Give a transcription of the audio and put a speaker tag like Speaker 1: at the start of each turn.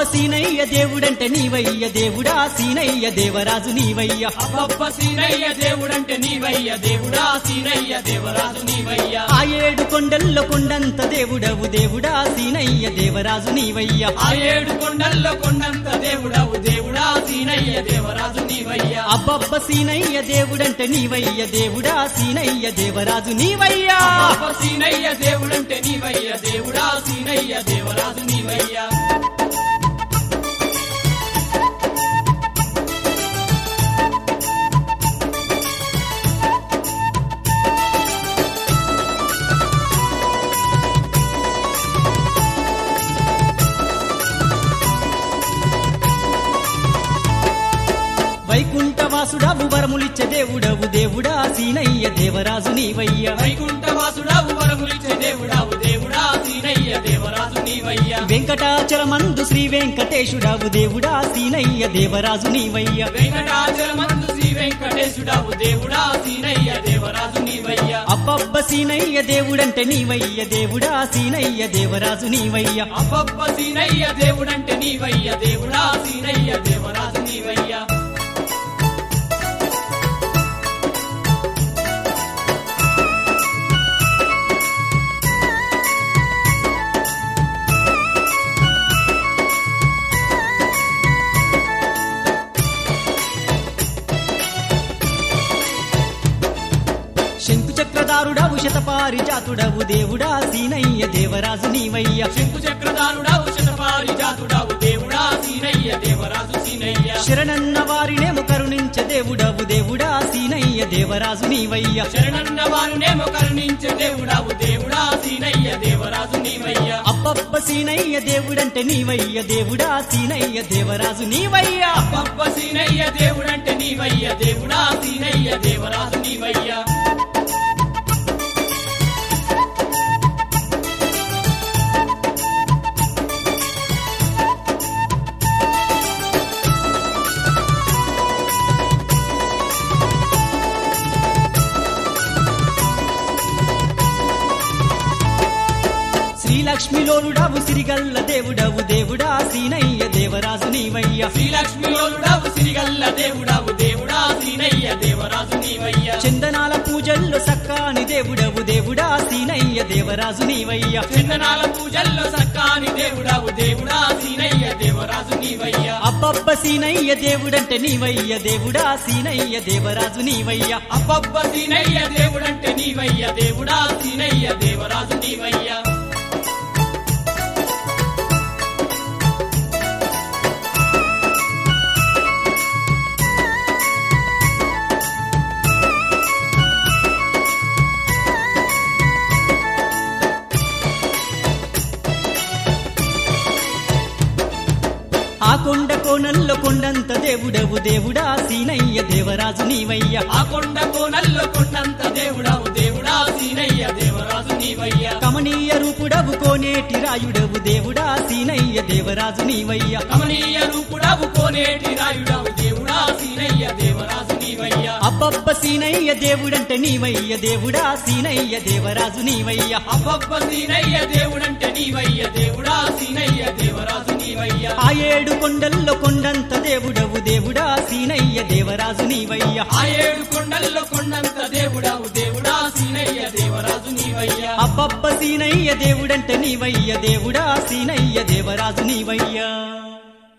Speaker 1: సీనయ్య దేవుడంటే నీవయ్య దేవుడా సీనయ్య దేవరాజు నీవయ్య
Speaker 2: అబ్బబ్బ సీనయ్య దేవుడంటే నీవయ్య దేవుడా సీనయ్య దేవరాజు నీవయ్య
Speaker 1: ఆ ఏడు కొండల్లో కొండంత దేవుడవు దేవుడా సీనయ్య దేవరాజు నీవయ్య
Speaker 2: ఆ ఏడు కొండల్లో కొండంత దేవుడవు దేవుడా సీనయ్య దేవరాజు నీవయ్య
Speaker 1: అబ్బబ్బ సీనయ్య దేవుడంటే నీవయ్య దేవుడా సీనయ్య దేవరాజు నీవయ్యా
Speaker 2: అబ్బబ్బ సీనయ్య దేవుడంటే నీవయ్య దేవుడా సీనయ్య దేవరాజు నీవయ్య
Speaker 1: వైకుంఠవాసుడవు వరములిచ్చే దేవుడవు దేవుడా సీనయ్య దేవరాజు నీవయ్య
Speaker 2: వైకుంఠవాసుడవు వరములిచ్చే దేవుడావు దేవుడా సీనయ్య దేవరాజు నీవయ్య
Speaker 1: వెంకటాచలమందు శ్రీ వెంకటేశుడవు దేవుడా సీనయ్య దేవరాజు నీవయ్య
Speaker 2: వెంకటాచలమందు శ్రీ వెంకటేశుడవు దేవుడా సీనయ్య దేవరాజు నీవయ్య
Speaker 1: అబ్బబ్బ సీనయ్య దేవుడంటే నీవయ్య దేవుడా సీనయ్య దేవరాజు నీవయ్య
Speaker 2: అబ్బబ్బ సీనయ్య దేవుడంటే నీవయ్య దేవుడా సీనయ్య దేవరాజు నీవయ్య
Speaker 1: శంకు చక్రధారుడవు శతపారిజాతుడవు దేవుడా సీనయ్య దేవరాజు నీవయ్య
Speaker 2: శంకు చక్రధారుడవు శతపారిజాతుడవు దేవుడా సీనయ్య దేవరాజు సీనయ్య
Speaker 1: శరణన్న వారినేము కరుణించే దేవుడవు దేవుడా సీనయ్య దేవరాజు నీవయ్య
Speaker 2: శరణన్న వారునేమో కరుణించే దేవుడావు దేవుడా సీనయ్య దేవరాజు నీవయ్య
Speaker 1: అబ్బబ్బ సీనయ్య దేవుడంటే నీవయ్య దేవుడా సీనయ్య దేవరాజు నీవయ్య
Speaker 2: అబ్బబ్బ సీనయ్య దేవుడంటే నీవయ్య దేవుడా సీనయ్య దేవరాజు నీవయ్య
Speaker 1: శ్రీలక్ష్మిలోలుడవు సిరిగల్ల దేవుడవు దేవుడా సీనయ్య దేవరాజు నీవయ్య
Speaker 2: శ్రీలక్ష్మిలోలుడవు సిరిగల్ల దేవుడావు దేవుడా సీనయ్య దేవరాజు నీవయ్య
Speaker 1: చందనాల పూజల్లో సక్కాని దేవుడవు దేవుడా సీనయ్య దేవరాజు నీవయ్య
Speaker 2: చందనాల పూజల్లో సక్కాని దేవుడావు దేవుడా సీనయ్య దేవరాజు నీవయ్య
Speaker 1: అబ్బబ్బ సీనయ్య దేవుడంటే నీవయ్య దేవుడా సీనయ్య దేవరాజు నీవయ్య
Speaker 2: అబ్బబ్బ సీనయ్య దేవుడంటే నీవయ్య దేవుడా సీనయ్య దేవరాజు నీవయ్య
Speaker 1: ఆ కొండ కోణంలో కొండంత దేవుడవు దేవుడా సీనయ్య దేవరాజు నీవయ్య
Speaker 2: ఆ కొండ కోనల్లో కొండంత దేవుడావు దేవుడా సీనయ్య దేవరాజు నీవయ్య
Speaker 1: కమనీయ రూపుడవు కోనేటి రాయుడవు దేవుడా సీనయ్య దేవరాజు నీవయ్య
Speaker 2: కమనీయ రూపుడావు కోనేటి రాయుడావు దేవుడా సీనయ్య దేవరాజు నీవయ్య
Speaker 1: అబ్బబ్బ సీనయ్య దేవుడంటే నీవయ్య దేవుడా సీనయ్య దేవరాజు నీవయ్య
Speaker 2: అబ్బబ్బ సీనయ్య దేవుడంటే నీవయ్య దేవుడా సీనయ్య దేవరాజు నీవయ్య
Speaker 1: ఆ ఏడు కొండల్లో కొండంత దేవుడవు దేవుడా సీనయ్య దేవరాజు నీవయ్య
Speaker 2: ఆ ఏడు కొండల్లో కొండంత దేవుడావు దేవుడా సీనయ్య దేవరాజు నీవయ్య
Speaker 1: అబ్బబ్బ సీనయ్య దేవుడంటే నీవయ్య దేవుడా సీనయ్య దేవరాజు నీవయ్య